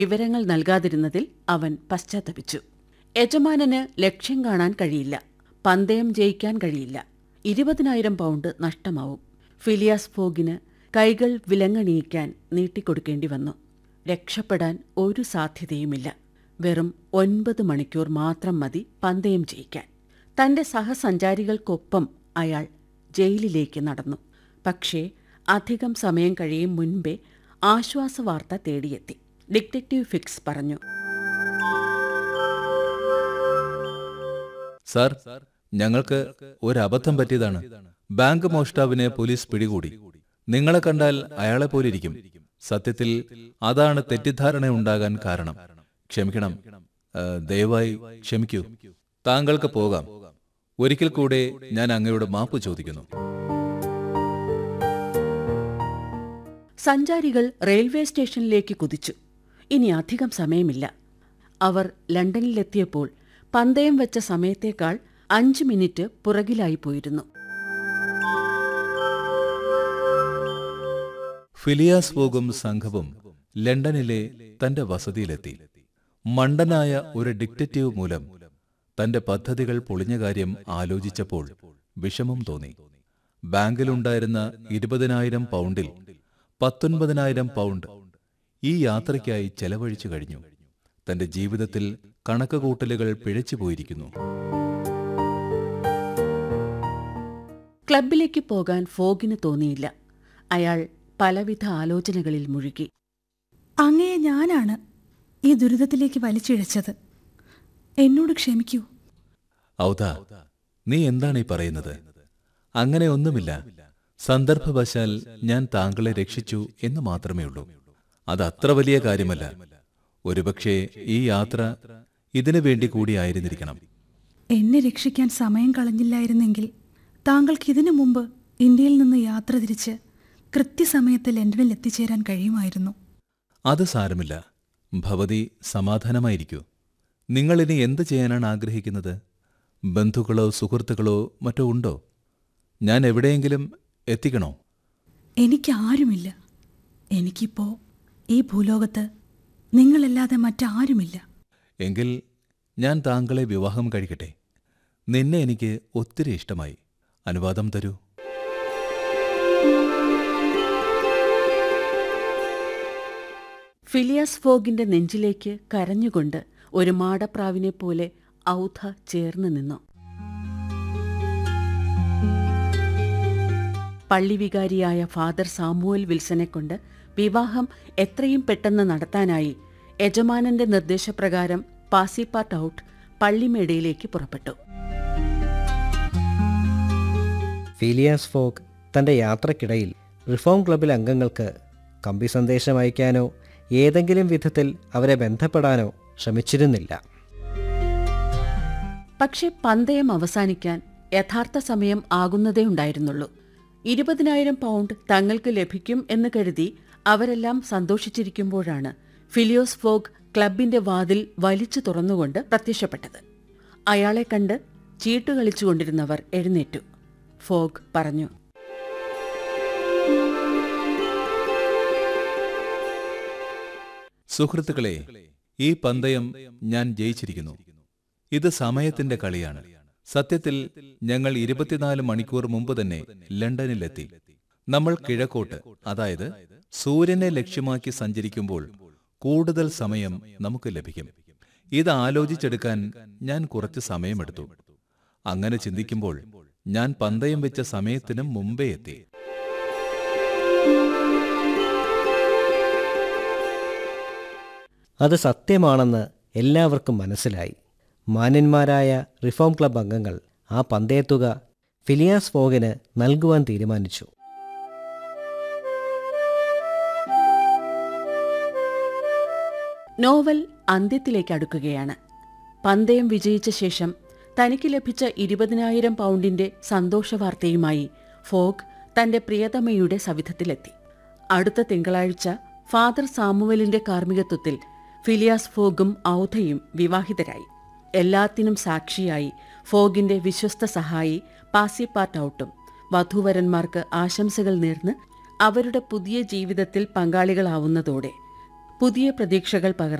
വിവരങ്ങൾ നൽകാതിരുന്നതിൽ അവൻ പശ്ചാത്തപിച്ചു യജമാനന് ലക്ഷ്യം കാണാൻ കഴിയില്ല പന്തയം ജയിക്കാൻ കഴിയില്ല ഇരുപതിനായിരം പൗണ്ട് നഷ്ടമാവും ഫിലിയാസ് ഫോഗിന് കൈകൾ വിലങ്ങണിയിക്കാൻ നീട്ടിക്കൊടുക്കേണ്ടി വന്നു രക്ഷപ്പെടാൻ ഒരു സാധ്യതയുമില്ല വെറും ഒൻപത് മണിക്കൂർ മാത്രം മതി പന്തയം ജയിക്കാൻ തന്റെ സഹസഞ്ചാരികൾക്കൊപ്പം അയാൾ ജയിലിലേക്ക് നടന്നു പക്ഷേ അധികം സമയം കഴിയും മുൻപേ ആശ്വാസവാർത്ത തേടിയെത്തി ഡിറ്റക്റ്റീവ് ഫിക്സ് പറഞ്ഞു സാർ ഞങ്ങൾക്ക് ഒരബദ്ധം പറ്റിയതാണ് ബാങ്ക് മോഷ്ടാവിനെ പോലീസ് പിടികൂടി നിങ്ങളെ കണ്ടാൽ അയാളെ പോലിരിക്കും സത്യത്തിൽ അതാണ് തെറ്റിദ്ധാരണ ഉണ്ടാകാൻ കാരണം ക്ഷമിക്കണം ആ, ദയവായി ക്ഷമിക്കൂ താങ്കൾക്ക് പോകാം ഒരിക്കൽ കൂടെ ഞാൻ അങ്ങയോട് മാപ്പ് ചോദിക്കുന്നു സഞ്ചാരികൾ റെയിൽവേ സ്റ്റേഷനിലേക്ക് കുതിച്ചു ഇനി അധികം സമയമില്ല അവർ ലണ്ടനിലെത്തിയപ്പോൾ പന്തയം വെച്ച സമയത്തേക്കാൾ അഞ്ച് മിനിറ്റ് പുറകിലായി പോയിരുന്നു ഫിലിയാസ് ഫോഗും സംഘവും ലണ്ടനിലെ തന്റെ വസതിയിലെത്തി മണ്ടനായ ഒരു ഡിക്റ്ററ്റീവ് മൂലം തന്റെ പദ്ധതികൾ പൊളിഞ്ഞ കാര്യം ആലോചിച്ചപ്പോൾ വിഷമം തോന്നി ബാങ്കിലുണ്ടായിരുന്ന ഇരുപതിനായിരം പൗണ്ടിൽ പത്തൊൻപതിനായിരം പൗണ്ട് ഈ യാത്രയ്ക്കായി ചെലവഴിച്ചു കഴിഞ്ഞു തന്റെ ജീവിതത്തിൽ കണക്കുകൂട്ടലുകൾ പിഴച്ചു പോയിരിക്കുന്നു ക്ലബിലേക്ക് പോകാൻ ഫോഗിന് തോന്നിയില്ല അയാൾ പലവിധ ആലോചനകളിൽ മുഴുകി അങ്ങയെ ഞാനാണ് ഈ ദുരിതത്തിലേക്ക് വലിച്ചിഴച്ചത് എന്നോട് ക്ഷമിക്കൂ ഔദ നീ എന്താണ് ഈ പറയുന്നത് അങ്ങനെ ഒന്നുമില്ല സന്ദർഭവശാൽ ഞാൻ താങ്കളെ രക്ഷിച്ചു എന്ന് മാത്രമേ ഉള്ളൂ അത് അത്ര വലിയ കാര്യമല്ല ഒരുപക്ഷെ ഈ യാത്ര ഇതിനു വേണ്ടി കൂടിയായിരുന്നിരിക്കണം എന്നെ രക്ഷിക്കാൻ സമയം കളഞ്ഞില്ലായിരുന്നെങ്കിൽ താങ്കൾക്ക് ഇതിനു മുമ്പ് ഇന്ത്യയിൽ നിന്ന് യാത്ര തിരിച്ച് കൃത്യസമയത്ത് ലണ്ടനിൽ എത്തിച്ചേരാൻ കഴിയുമായിരുന്നു അത് സാരമില്ല ഭവതി സമാധാനമായിരിക്കൂ നിങ്ങളിനി എന്ത് ചെയ്യാനാണ് ആഗ്രഹിക്കുന്നത് ബന്ധുക്കളോ സുഹൃത്തുക്കളോ മറ്റോ ഉണ്ടോ ഞാൻ എവിടെയെങ്കിലും എത്തിക്കണോ എനിക്ക് ആരുമില്ല എനിക്കിപ്പോ ഈ ഭൂലോകത്ത് നിങ്ങളല്ലാതെ മറ്റാരുമില്ല എങ്കിൽ ഞാൻ താങ്കളെ വിവാഹം കഴിക്കട്ടെ നിന്നെ എനിക്ക് ഒത്തിരി ഇഷ്ടമായി അനുവാദം തരൂ ഫിലിയാസ് ഫോഗിന്റെ നെഞ്ചിലേക്ക് കരഞ്ഞുകൊണ്ട് ഒരു മാടപ്രാവിനെ പോലെ ഔധ ചേർന്ന് നിന്നു പള്ളിവികാരിയായ ഫാദർ സാമുവൽ വിൽസനെ കൊണ്ട് വിവാഹം എത്രയും പെട്ടെന്ന് നടത്താനായി യജമാനന്റെ നിർദ്ദേശപ്രകാരം പാസിപ്പാർട്ട് ഔട്ട് പള്ളിമേടയിലേക്ക് പുറപ്പെട്ടു ഫീലിയാസ് ഫോഗ് തൻ്റെ യാത്രക്കിടയിൽ റിഫോം ക്ലബിലെ അംഗങ്ങൾക്ക് കമ്പി സന്ദേശം അയക്കാനോ ഏതെങ്കിലും വിധത്തിൽ അവരെ ബന്ധപ്പെടാനോ ശ്രമിച്ചിരുന്നില്ല പക്ഷെ പന്തയം അവസാനിക്കാൻ യഥാർത്ഥ സമയം ആകുന്നതേ ഉണ്ടായിരുന്നുള്ളൂ ഇരുപതിനായിരം പൗണ്ട് തങ്ങൾക്ക് ലഭിക്കും എന്ന് കരുതി അവരെല്ലാം സന്തോഷിച്ചിരിക്കുമ്പോഴാണ് ഫിലിയോസ് ഫോഗ് ക്ലബിന്റെ വാതിൽ വലിച്ചു തുറന്നുകൊണ്ട് പ്രത്യക്ഷപ്പെട്ടത് അയാളെ കണ്ട് ചീട്ടുകളിച്ചുകൊണ്ടിരുന്നവർ എഴുന്നേറ്റു ഫോഗ് പറഞ്ഞു സുഹൃത്തുക്കളെ ഈ പന്തയം ഞാൻ ജയിച്ചിരിക്കുന്നു ഇത് സമയത്തിന്റെ കളിയാണ് സത്യത്തിൽ ഞങ്ങൾ ഇരുപത്തിനാല് മണിക്കൂർ മുമ്പ് തന്നെ ലണ്ടനിലെത്തി നമ്മൾ കിഴക്കോട്ട് അതായത് സൂര്യനെ ലക്ഷ്യമാക്കി സഞ്ചരിക്കുമ്പോൾ കൂടുതൽ സമയം നമുക്ക് ലഭിക്കും ഇത് ആലോചിച്ചെടുക്കാൻ ഞാൻ കുറച്ച് സമയമെടുത്തു അങ്ങനെ ചിന്തിക്കുമ്പോൾ ഞാൻ പന്തയം വെച്ച സമയത്തിനും മുമ്പേ എത്തി അത് സത്യമാണെന്ന് എല്ലാവർക്കും മനസ്സിലായി മാന്യന്മാരായ റിഫോം ക്ലബ് അംഗങ്ങൾ ആ പന്തയത്തുക ഫിലിയാസ് ഫോഗിന് നൽകുവാൻ തീരുമാനിച്ചു നോവൽ അന്ത്യത്തിലേക്ക് അടുക്കുകയാണ് പന്തയം വിജയിച്ച ശേഷം തനിക്ക് ലഭിച്ച ഇരുപതിനായിരം പൗണ്ടിന്റെ സന്തോഷവാർത്തയുമായി ഫോഗ് തന്റെ പ്രിയതമയുടെ സവിധത്തിലെത്തി അടുത്ത തിങ്കളാഴ്ച ഫാദർ സാമുവലിന്റെ കാർമ്മികത്വത്തിൽ ഫിലിയാസ് ഫോഗും ഔധയും വിവാഹിതരായി എല്ലാത്തിനും സാക്ഷിയായി ഫോഗിന്റെ വിശ്വസ്ത സഹായി പാസിപ്പാർട്ട് ഔട്ടും വധൂവരന്മാർക്ക് ആശംസകൾ നേർന്ന് അവരുടെ പുതിയ ജീവിതത്തിൽ പങ്കാളികളാവുന്നതോടെ പുതിയ പ്രതീക്ഷകൾ പകർന്നു